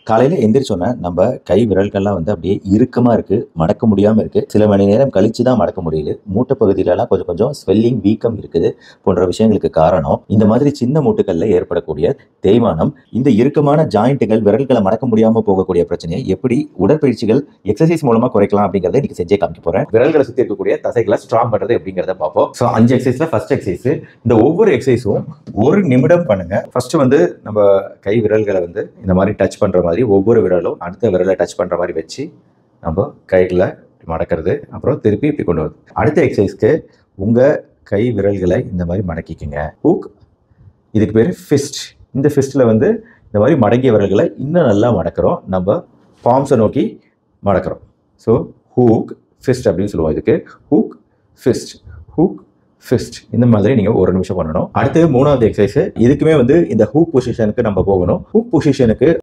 காலையில் எந்திரிச்சோன்னே நம்ம கை விரல்கள்லாம் வந்து அப்படியே இறுக்கமாக இருக்குது மடக்க முடியாமல் இருக்குது சில மணி நேரம் கழிச்சு தான் மடக்க முடியுது மூட்டை பகுதியிலலாம் கொஞ்சம் கொஞ்சம் ஸ்வெல்லிங் வீக்கம் இருக்குது போன்ற விஷயங்களுக்கு காரணம் இந்த மாதிரி சின்ன மூட்டுகளில் ஏற்படக்கூடிய தேய்மானம் இந்த இறுக்கமான ஜாயிண்ட்டுகள் விரல்களை மடக்க முடியாமல் போகக்கூடிய பிரச்சனையை எப்படி உடற்பயிற்சிகள் எக்ஸசைஸ் மூலமாக குறைக்கலாம் அப்படிங்கிறத இன்னைக்கு செஞ்சே காமிக்க போகிறேன் விரல்களை சுற்றி இருக்கக்கூடிய தசைகளை ஸ்ட்ராங் பண்ணுறது எப்படிங்கிறத பார்ப்போம் ஸோ அஞ்சு எக்ஸசைஸில் ஃபர்ஸ்ட் எக்ஸசைஸ் இந்த ஒவ்வொரு எக்ஸசைஸும் ஒரு நிமிடம் பண்ணுங்க ஃபர்ஸ்ட் வந்து நம்ம கை விரல்களை வந்து இந்த மாதிரி டச் பண்ற மாதிரி ஒவ்வொரு விரலும் அடுத்த விரலை டச் பண்ற மாதிரி வச்சு நம்ம கைகளை மடக்கிறது அப்புறம் திருப்பி இப்படி கொண்டு வருது அடுத்த எக்ஸசைஸ்க்கு உங்க கை விரல்களை இந்த மாதிரி மடக்கிக்குங்க ஹூக் இதுக்கு பேர் ஃபிஸ்ட் இந்த ஃபிஸ்ட்டில் வந்து இந்த மாதிரி மடங்கிய விரல்களை இன்னும் நல்லா மடக்கிறோம் நம்ம பாம்ஸை நோக்கி மடக்கிறோம் ஸோ ஹூக் ஃபிஸ்ட் அப்படின்னு சொல்லுவோம் இதுக்கு ஹூக் ஃபிஸ்ட் ஹூக் ஃபிஸ்ட் இந்த மாதிரி நீங்கள் ஒரு நிமிஷம் பண்ணணும் அடுத்து மூணாவது எக்ஸசைஸ் இதுக்குமே வந்து இந்த ஹூக் பொசிஷனுக்கு நம்ம போகணும் ஹூக் பொசிஷனுக்கு